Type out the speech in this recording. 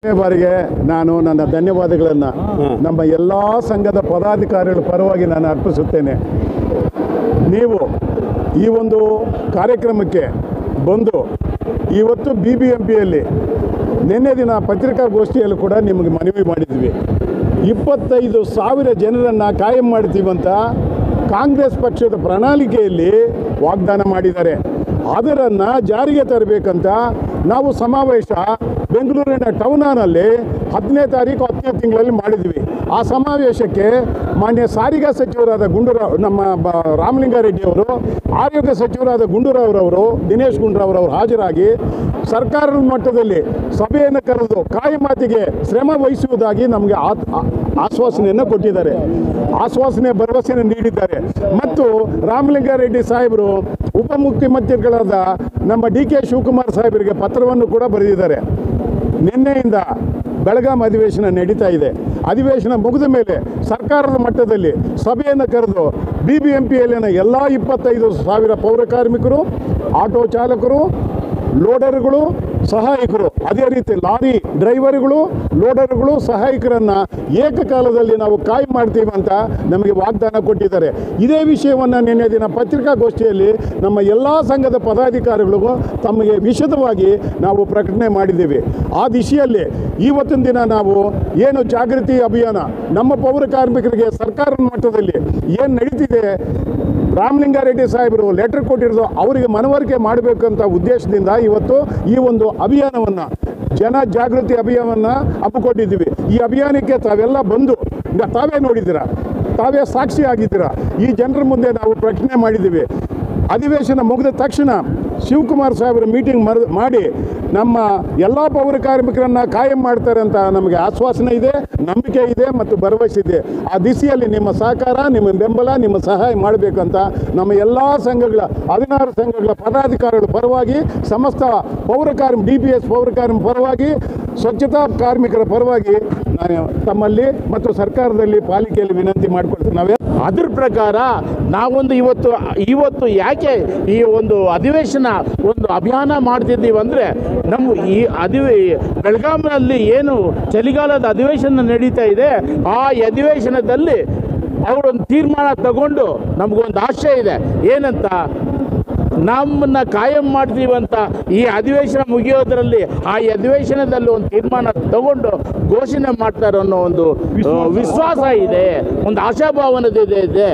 ಎರಡನೇ ಬಾರಿಗೆ ನಾನು ನನ್ನ ಧನ್ಯವಾದಗಳನ್ನು ನಮ್ಮ ಎಲ್ಲ ಸಂಘದ ಪದಾಧಿಕಾರಿಗಳ ಪರವಾಗಿ ನಾನು ಅರ್ಪಿಸುತ್ತೇನೆ ನೀವು ಈ ಒಂದು ಕಾರ್ಯಕ್ರಮಕ್ಕೆ ಬಂದು ಇವತ್ತು ಬಿ ಬಿ ಎಂ ಪಿಯಲ್ಲಿ ನಿನ್ನೆ ದಿನ ಪತ್ರಿಕಾಗೋಷ್ಠಿಯಲ್ಲೂ ಕೂಡ ನಿಮಗೆ ಮನವಿ ಮಾಡಿದ್ವಿ ಇಪ್ಪತ್ತೈದು ಸಾವಿರ ಜನರನ್ನು ಕಾಯಂ ಮಾಡ್ತೀವಂತ ಕಾಂಗ್ರೆಸ್ ಪಕ್ಷದ ಪ್ರಣಾಳಿಕೆಯಲ್ಲಿ ವಾಗ್ದಾನ ಮಾಡಿದ್ದಾರೆ ಅದರನ್ನು ಜಾರಿಗೆ ತರಬೇಕಂತ ನಾವು ಸಮಾವೇಶ ಬೆಂಗಳೂರಿನ ಟೌನ್ ಹಾಲ್ನಲ್ಲಿ ಹತ್ತನೇ ತಾರೀಕು ಹತ್ತನೇ ತಿಂಗಳಲ್ಲಿ ಮಾಡಿದ್ವಿ ಆ ಸಮಾವೇಶಕ್ಕೆ ಮಾನ್ಯ ಸಾರಿಗೆ ಸಚಿವರಾದ ಗುಂಡೂರಾವ್ ನಮ್ಮ ಬ- ರಾಮಲಿಂಗಾರೆಡ್ಡಿ ಅವರು ಆರೋಗ್ಯ ಸಚಿವರಾದ ಗುಂಡೂರಾವ್ರವರು ದಿನೇಶ್ ಗುಂಡೂರಾವ್ರವರು ಹಾಜರಾಗಿ ಸರ್ಕಾರದ ಮಟ್ಟದಲ್ಲಿ ಸಭೆಯನ್ನು ಕರೆದು ಕಾಯಿ ಮಾತಿಗೆ ಶ್ರಮ ವಹಿಸುವುದಾಗಿ ನಮಗೆ ಆ- ಆ- ಆಶ್ವಾಸನೆಯನ್ನು ಕೊಟ್ಟಿದ್ದಾರೆ ಆಶ್ವಾಸನೆ ಭರವಸೆಯನ್ನು ನೀಡಿದ್ದಾರೆ ಮತ್ತು ರಾಮಲಿಂಗಾರೆಡ್ಡಿ ಸಾಹೇಬರು ಉಪಮುಖ್ಯಮಂತ್ರಿಗಳಾದ ನಮ್ಮ ಡಿ ಕೆ ಶಿವಕುಮಾರ್ ಸಾಹೇಬರಿಗೆ ಪತ್ರವನ್ನು ಕೂಡ ಬರೆದಿದ್ದಾರೆ ನಿನ್ನೆಯಿಂದ ಬೆಳಗಾಂ ಅಧಿವೇಶನ ನಡೀತಾ ಇದೆ ಅಧಿವೇಶನ ಮುಗಿದ ಮೇಲೆ ಸರ್ಕಾರದ ಮಟ್ಟದಲ್ಲಿ ಸಭೆಯನ್ನು ಕರೆದು ಬಿ ಬಿ ಎಂ ಪಿಯಲ್ಲಿನ ಎಲ್ಲ ಇಪ್ಪತ್ತೈದು ಸಾವಿರ ಪೌರ ಕಾರ್ಮಿಕರು ಆಟೋ ಚಾಲಕರು ಲೋಡರ್ಗಳು ಸಹಾಯಕರು ಅದೇ ರೀತಿ ಲಾರಿ ಡ್ರೈವರ್ಗಳು ಲೋಡರ್ಗಳು ಸಹಾಯಕರನ್ನು ಏಕಕಾಲದಲ್ಲಿ ನಾವು ಕಾಯಿ ಮಾಡ್ತೀವಿ ಅಂತ ನಮಗೆ ವಾಗ್ದಾನ ಕೊಟ್ಟಿದ್ದಾರೆ ಇದೇ ವಿಷಯವನ್ನು ನಿನ್ನೆ ದಿನ ಪತ್ರಿಕಾಗೋಷ್ಠಿಯಲ್ಲಿ ನಮ್ಮ ಎಲ್ಲ ಸಂಘದ ಪದಾಧಿಕಾರಿಗಳಿಗೂ ತಮಗೆ ವಿಶದವಾಗಿ ನಾವು ಪ್ರಕಟಣೆ ಮಾಡಿದ್ದೀವಿ ಆ ದಿಶೆಯಲ್ಲಿ ಇವತ್ತಿನ ದಿನ ನಾವು ಏನು ಜಾಗೃತಿ ಅಭಿಯಾನ ನಮ್ಮ ಪೌರ ಕಾರ್ಮಿಕರಿಗೆ ಸರ್ಕಾರದ ಮಟ್ಟದಲ್ಲಿ ಏನು ನಡೀತಿದೆ ರಾಮಲಿಂಗಾರೆಡ್ಡಿ ಸಾಹೇಬರು ಲೆಟರ್ ಕೊಟ್ಟಿರೋದು ಅವರಿಗೆ ಮನವರಿಕೆ ಮಾಡಬೇಕಂತ ಉದ್ದೇಶದಿಂದ ಇವತ್ತು ಈ ಒಂದು ಅಭಿಯಾನವನ್ನು ಜನ ಜಾಗೃತಿ ಅಭಿಯಾನವನ್ನು ಹಮ್ಮಿಕೊಂಡಿದ್ದೀವಿ ಈ ಅಭಿಯಾನಕ್ಕೆ ತಾವೆಲ್ಲ ಬಂದು ಈಗ ತಾವೇ ನೋಡಿದ್ದೀರಾ ತಾವೇ ಸಾಕ್ಷಿ ಆಗಿದ್ದೀರಾ ಈ ಜನರ ಮುಂದೆ ನಾವು ಪ್ರಶ್ನೆ ಮಾಡಿದ್ದೀವಿ ಅಧಿವೇಶನ ಮುಗಿದ ತಕ್ಷಣ ಶಿವಕುಮಾರ್ ಸಾಹೇಬರು ಮೀಟಿಂಗ್ ಮರ್ ಮಾಡಿ ನಮ್ಮ ಎಲ್ಲ ಪೌರ ಕಾರ್ಮಿಕರನ್ನು ಕಾಯಂ ಮಾಡ್ತಾರೆ ಅಂತ ನಮಗೆ ಆಶ್ವಾಸನೆ ಇದೆ ನಂಬಿಕೆ ಇದೆ ಮತ್ತು ಭರವಸೆ ಇದೆ ಆ ದಿಸೆಯಲ್ಲಿ ನಿಮ್ಮ ಸಹಕಾರ ನಿಮ್ಮ ಬೆಂಬಲ ನಿಮ್ಮ ಸಹಾಯ ಮಾಡಬೇಕಂತ ನಮ್ಮ ಎಲ್ಲ ಸಂಘಗಳ ಹದಿನಾರು ಸಂಘಗಳ ಪದಾಧಿಕಾರಿಗಳ ಪರವಾಗಿ ಸಮಸ್ತ ಪೌರ ಕಾರ್ಮಿ ಡಿ ಪಿ ಎಸ್ ಪೌರ ಕಾರ್ಮಿಕ ಪರವಾಗಿ ಸ್ವಚ್ಛತಾ ಕಾರ್ಮಿಕರ ಪರವಾಗಿ ನಾನು ತಮ್ಮಲ್ಲಿ ಮತ್ತು ಸರ್ಕಾರದಲ್ಲಿ ಪಾಲಿಕೆಯಲ್ಲಿ ವಿನಂತಿ ಮಾಡಿಕೊಳ್ತೀನಿ ನಾವೇ ಅದ್ರ ಪ್ರಕಾರ ನಾವೊಂದು ಇವತ್ತು ಇವತ್ತು ಯಾಕೆ ಈ ಒಂದು ಅಧಿವೇಶನ ಒಂದು ಅಭಿಯಾನ ಮಾಡ್ತಿದ್ದೀವಿ ಅಂದರೆ ನಮ್ಮ ಈ ಅಧಿವೇ ಬೆಳಗಾವಿನಲ್ಲಿ ಏನು ಚಳಿಗಾಲದ ಅಧಿವೇಶನ ನಡೀತಾ ಇದೆ ಆ ಅಧಿವೇಶನದಲ್ಲಿ ಅವರೊಂದು ತೀರ್ಮಾನ ತಗೊಂಡು ನಮಗೊಂದು ಆಶೆ ಇದೆ ಏನಂತ ನಮ್ಮನ್ನ ಕಾಯಂ ಮಾಡ್ತೀವಂತ ಈ ಅಧಿವೇಶನ ಮುಗಿಯೋದ್ರಲ್ಲಿ ಆ ಅಧಿವೇಶನದಲ್ಲಿ ಒಂದು ತೀರ್ಮಾನ ತಗೊಂಡು ಘೋಷಣೆ ಮಾಡ್ತಾರೆ ಅನ್ನೋ ಒಂದು ಆ, ವಿಶ್ವಾಸ ಇದೆ ಒಂದು ಆಶಾಭಾವನದ ಇದೆ ಇದೆ